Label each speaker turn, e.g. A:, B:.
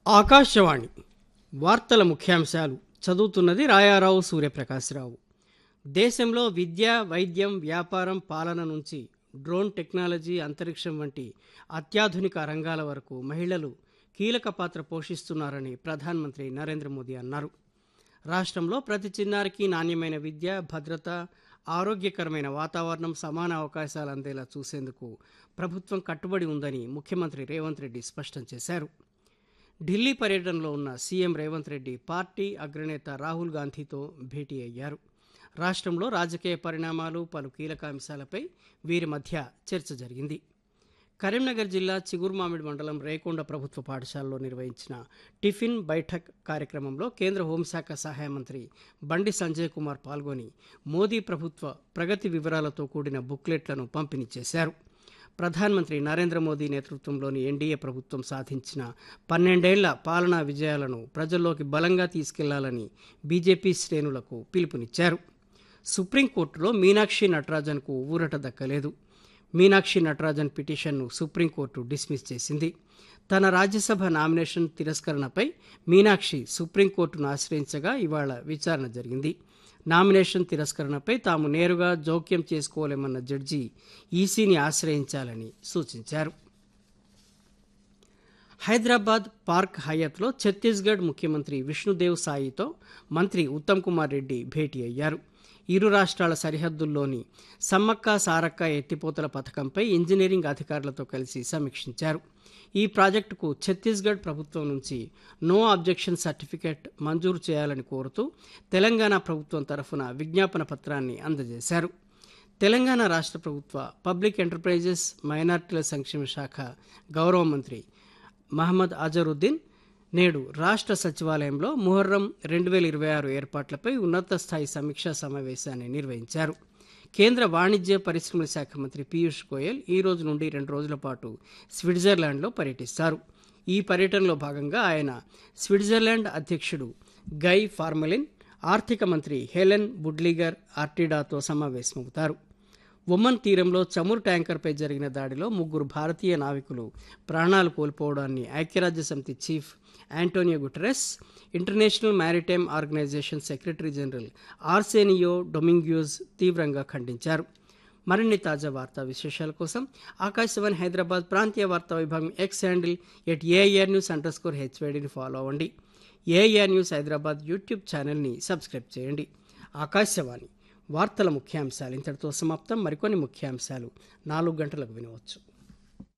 A: ఆకాశవాణి వార్తల ముఖ్యాంశాలు చదువుతున్నది రాయారావు సూర్యప్రకాశ్రావు దేశంలో విద్య వైద్యం వ్యాపారం పాలన నుంచి డ్రోన్ టెక్నాలజీ అంతరిక్షం వంటి అత్యాధునిక రంగాల వరకు మహిళలు కీలక పాత్ర పోషిస్తున్నారని ప్రధానమంత్రి నరేంద్ర మోదీ అన్నారు రాష్ట్రంలో ప్రతి చిన్నారికి నాణ్యమైన విద్య భద్రత ఆరోగ్యకరమైన వాతావరణం సమాన అవకాశాలు అందేలా చూసేందుకు ప్రభుత్వం కట్టుబడి ఉందని ముఖ్యమంత్రి రేవంత్ రెడ్డి స్పష్టం చేశారు ఢిల్లీ పర్యటనలో ఉన్న సీఎం రేవంత్ రెడ్డి పార్టీ అగ్రనేత రాహుల్ గాంధీతో భేటీ అయ్యారు రాష్ట్రంలో రాజకీయ పరిణామాలు పలు కీలక అంశాలపై వీరి మధ్య చర్చ జరిగింది కరీంనగర్ జిల్లా చిగురుమామిడి మండలం రేకొండ ప్రభుత్వ పాఠశాలలో నిర్వహించిన టిఫిన్ బైఠక్ కార్యక్రమంలో కేంద్ర హోంశాఖ సహాయ మంత్రి బండి సంజయ్ కుమార్ పాల్గొని మోదీ ప్రభుత్వ ప్రగతి వివరాలతో కూడిన బుక్లెట్లను పంపిణీ చేశారు ప్రధానమంత్రి నరేంద్ర మోదీ నేతృత్వంలోని ఎన్డీఏ ప్రభుత్వం సాధించిన పన్నెండేళ్ల పాలనా విజయాలను ప్రజల్లోకి బలంగా తీసుకెళ్లాలని బీజేపీ శ్రేణులకు పిలుపునిచ్చారు సుప్రీంకోర్టులో మీనాక్షి నటరాజన్కు ఊరట దక్కలేదు మీనాక్షి నటరాజన్ పిటిషన్ను సుప్రీంకోర్టు డిస్మిస్ చేసింది తన రాజ్యసభ నామినేషన్ తిరస్కరణపై మీనాక్షి సుప్రీంకోర్టును ఆశ్రయించగా ఇవాళ విచారణ జరిగింది నామినేషన్ తిరస్కరణపై తాము నేరుగా జోక్యం చేసుకోలేమన్న జడ్జి ఈసీని ఆశ్రయించాలని సూచించారు హైదరాబాద్ పార్క్ హయత్లో ఛత్తీస్గఢ్ ముఖ్యమంత్రి విష్ణుదేవ్ సాయితో మంత్రి ఉత్తమ్ కుమార్ రెడ్డి భేటీ అయ్యారు ఇరు రాష్ట్రాల సరిహద్దుల్లోని సమ్మక్క సారక్క ఎత్తిపోతల పథకంపై ఇంజనీరింగ్ అధికారులతో కలిసి సమీక్షించారు ఈ ప్రాజెక్టుకు ఛత్తీస్గఢ్ ప్రభుత్వం నుంచి నో అబ్జెక్షన్ సర్టిఫికెట్ మంజూరు చేయాలని కోరుతూ తెలంగాణ ప్రభుత్వం తరఫున విజ్ఞాపన పత్రాన్ని అందజేశారు తెలంగాణ రాష్ట్ర ప్రభుత్వ పబ్లిక్ ఎంటర్ప్రైజెస్ మైనార్టీల సంక్షేమ శాఖ గౌరవ మంత్రి మహమ్మద్ అజరుద్దీన్ నేడు రాష్ట్ర సచివాలయంలో ముహర్రం రెండు వేల ఇరవై ఆరు ఏర్పాట్లపై ఉన్నత స్థాయి సమీక్షా సమావేశాన్ని నిర్వహించారు కేంద్ర వాణిజ్య పరిశ్రమల శాఖ మంత్రి పీయూష్ గోయల్ ఈ రోజు నుండి రెండు రోజుల పాటు స్విట్జర్లాండ్లో పర్యటిస్తారు ఈ పర్యటనలో భాగంగా ఆయన స్విట్జర్లాండ్ అధ్యక్షుడు గై ఫార్మలిన్ ఆర్థిక మంత్రి హెలెన్ బుడ్లిగర్ ఆర్టిడాతో సమావేశమవుతారు ఒమన్ తీరంలో చమురు ట్యాంకర్పై జరిగిన దాడిలో ముగ్గురు భారతీయ నావికులు ప్రాణాలు కోల్పోవడాన్ని ఐక్యరాజ్య సమితి chief Antonio Guterres international maritime organisation secretary general Arsenio Dominguez తీవ్రంగా ఖండించారు మరిన్ని తాజా వార్తా విశేషాల కోసం ఆకాశవాణి హైదరాబాద్ ప్రాంతీయ వార్తా విభాగం X handle at AIR news underscore హెచ్వైడిని ఫాలో అవ్వండి ఏఐఆర్ న్యూస్ హైదరాబాద్ యూట్యూబ్ ఛానల్ని సబ్స్క్రైబ్ చేయండి ఆకాశవాణి వార్తల ముఖ్యాంశాలు ఇంతటితో సమాప్తం మరికొన్ని ముఖ్యాంశాలు నాలుగు గంటలకు వినవచ్చు